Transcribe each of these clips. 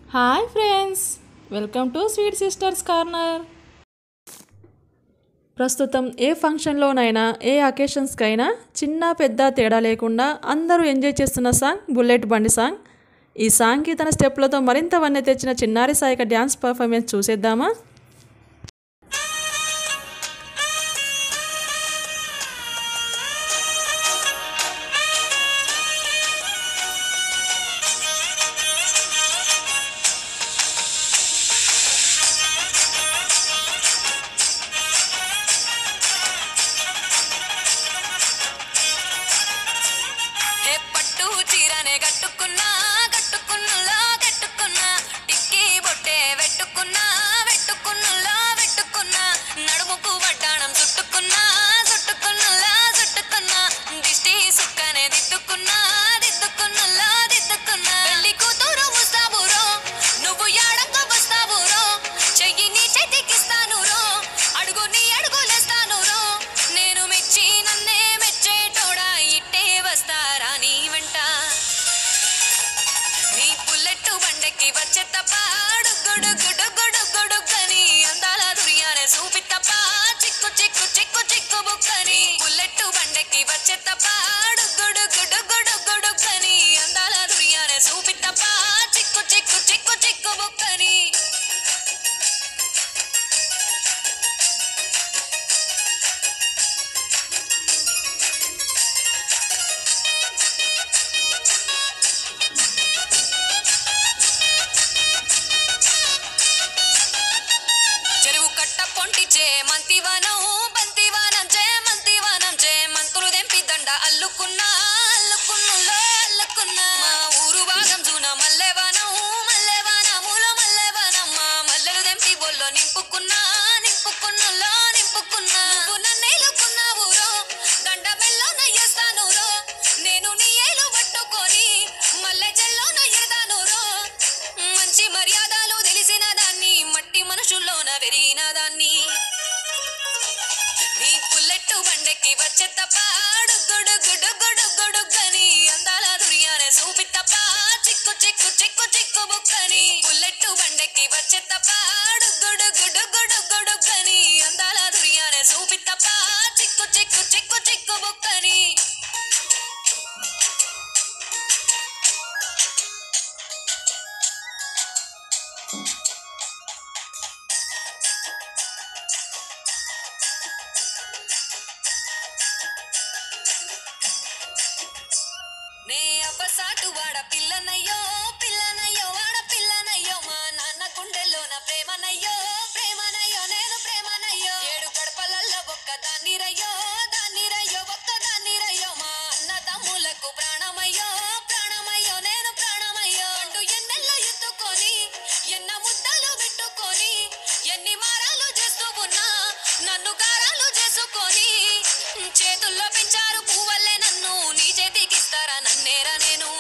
hi friends welcome to sweet sisters corner ప్రస్తుతం ఏ ఫంక్షన్లోనైనా ఏ అకేషన్స్కైనా చిన్న పెద్ద తేడా లేకుండా అందరూ ఎంజాయ్ చేస్తున్న సాంగ్ బుల్లెట్ బండి సాంగ్ ఈ సాంగ్కి తన స్టెప్లతో మరింత వన్నె తెచ్చిన చిన్నారి సాయిక డ్యాన్స్ పర్ఫార్మెన్స్ చూసేద్దామా హే పట్టు చీరనే కట్టుకున్నా కట్టుకున్నలా కట్టుకున్నా టిక్కీ బొట్టే వెట్టుకున్నా వెట్టుకున్నలా వెట్టుకున్నా నడుముకు వడ్డాణం చుట్టుకున్నా చుట్టుకున్నలా చుట్టుకున్నా దిష్టి సుక్కనే దిద్దుకున్నా దిద్దుకున్నలా దిద్దుకున్నా పెళ్లి కూతురు ముస్తాబురో నువ్వు యాడంగా వస్తావురో చెయ్యి నీ చేతికిస్తాను రో అడుగు నీ అడుగులేస్తాను రో నేను మెచ్చి నన్నే మెచ్చేటోడా ఇట్టే వస్తారా నీ వెంట నీ పుల్లెట్టు బండెక్కి వచ్చే తప్ప డుగ్గుడుగ్గుడుగ్గుడుగ్గుడుగ్గని అందాల దుర్యానే చూపి తప్ప చిక్కు చిక్కు చిక్కు చిక్కు బుక్కని పుల్లెట్టు బండెక్కి వచ్చే తప్ప డుగ్గుడుగ్గుడుగ్గుడుగ్గుడుగ్గని అందాల దుర్యానే చూపి తప్ప చిక్కు చిక్కు చిక్కు చిక్కు బుక్కని చెరువు కట్ట పొంటిచే మంతివనం బంతివనం చే మంతివనం చే మంతులు దెంపి దండ అల్లుకున్నా అల్లుకున్నులో అల్లుకున్నా మా ఊరు భాగం జూన మల్లెవనం మల్లెవనముల మల్లెవనం మా మల్లెలు దెంపి బొల్లో నింపుకున్నా నింపుకున్నులో నింపుకున్నా నువ్వు నన్నేలుకున్నావు రో దండ మెల్లోన ఎస్తాను రో నేను నీ ఏలు పట్టుకొని మల్లె జల్లోన ఎడతాను రో మంచి మర్యాదలు తెలిసిన దాన్ని మట్టి మనుషుల్లోన పెరిగిన దాన్ని నీ పుల్లెట్టు బండెక్కి వచ్చే తప్ప డుగ్గుడుగ్గుడుగ్గుడుగ్గుడుగ్గని అందాల దుర్యానే చూపి తప్ప చిక్కు చిక్కు చిక్కు చిక్కు బుక్కని పుల్లెట్టు బండెక్కి వచ్చే తప్ప డుగ్గుడుగ్గుడుగ్గుడుగ్గుడుగ్గని అందాల దుర్యానే చూపి తప్ప చిక్కు చిక్కు చిక్కు చిక్కు బుక్కని నే అప్పసాటు వాడ పిల్లనయ్యో పిల్లనయ్యో వాడ పిల్లనయ్యో మా నాన్న గుండెల్లోన ప్రేమనయ్యో ప్రేమనయ్యో నేను ప్రేమనయ్యో ఏడు గడపలల్లో ఒక్క దాన్ని రయ్యో దాన్ని రయ్యో ఒక్క దాన్ని రయ్యో మా అన్న తమ్ములకు ప్రాణమయ్యో ప్రాణమయ్యో నేను ప్రాణమయ్యో అంటూ ఎన్నెల్లో ఎత్తుకొని ఎన్న ముద్దలు పెట్టుకొని ఎన్ని మారాలు చేస్తూ ఉన్నా నన్ను గారాలు చేసుకొని చేతుల్లో పెంచారు పువ్వల్లే నన్ను నీ చేతికిస్తారా నన్నేరా నేను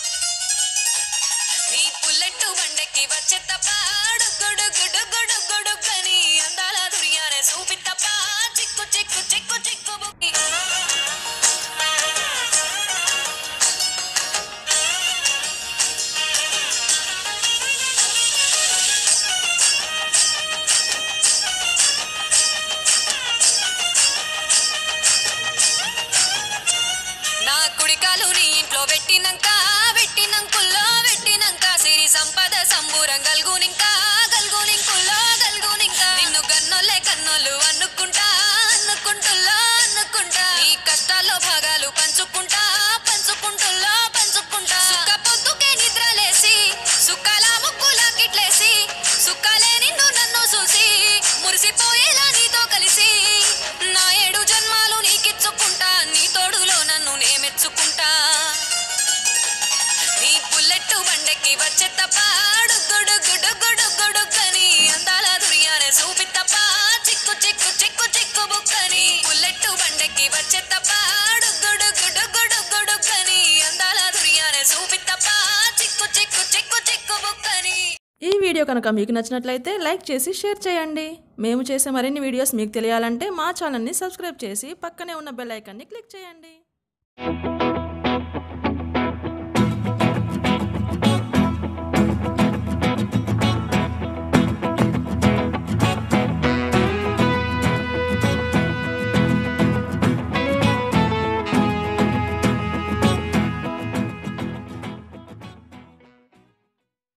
నీ పుల్లెట్టు బండెక్కి వచ్చే తప్ప డుగ్గుడుగ్గుడుగ్గుడుగ్గుడుగ్గని అందాల దుర్యానే చూపి తప్ప చిక్కు చిక్కు చిక్కు చిక్కు బుక్కి నా కుడికాలు నీ ఇంట్లో పెట్టినంక పెట్టినంకుల్లో పెట్టినంక సిరి సంపద సంబూరం గల్గునింక గల్గునింకుల్లో గల్గునింక నిన్ను గన్నోలే కన్నోళ్ళు అనుకుంటా అనుకుంటుల్లో అనుకుంటా నీ కష్టాల్లో భాగాలు పంచుకుంటా పంచుకుంటుల్లో పంచుకుంటా సుఖ పొద్దుకే నిద్రలేసి సుఖాల ముక్కులా కిట్లేసి సుఖాలే నిన్ను నన్ను చూసి మురిసిపోయేలా నీతో కలిసి నా ఏడు జన్మాలు నీకిచ్చుకుంటా నీ తోడులో నన్ను నే మెచ్చుకుంటా నీ పుల్లెట్టు బండెక్కి వచ్చే తప్ప డుగ్గుడుగ్గుడుగ్గుడుగ్గుడుగ్గని అందాల దుర్యానే చూపి తప్ప చిక్కు చిక్కు చిక్కు చిక్కు బుక్కని పుల్లెట్టు బండెక్కి వచ్చే తప్ప డుగ్గుడుగ్గుడుగ్గుడుగ్గుడుగ్గని అందాల దుర్యానే చూపి తప్ప చిక్కు చిక్కు చిక్కు చిక్కు బుక్కని ఈ వీడియో కనుక మీకు నచ్చినట్లయితే లైక్ చేసి షేర్ చేయండి మేము చేసే మరిన్ని వీడియోస్ మీకు తెలియాలంటే మా ఛానల్ని సబ్స్క్రైబ్ చేసి పక్కనే ఉన్న బెల్ ఐకాన్ని క్లిక్ చేయండి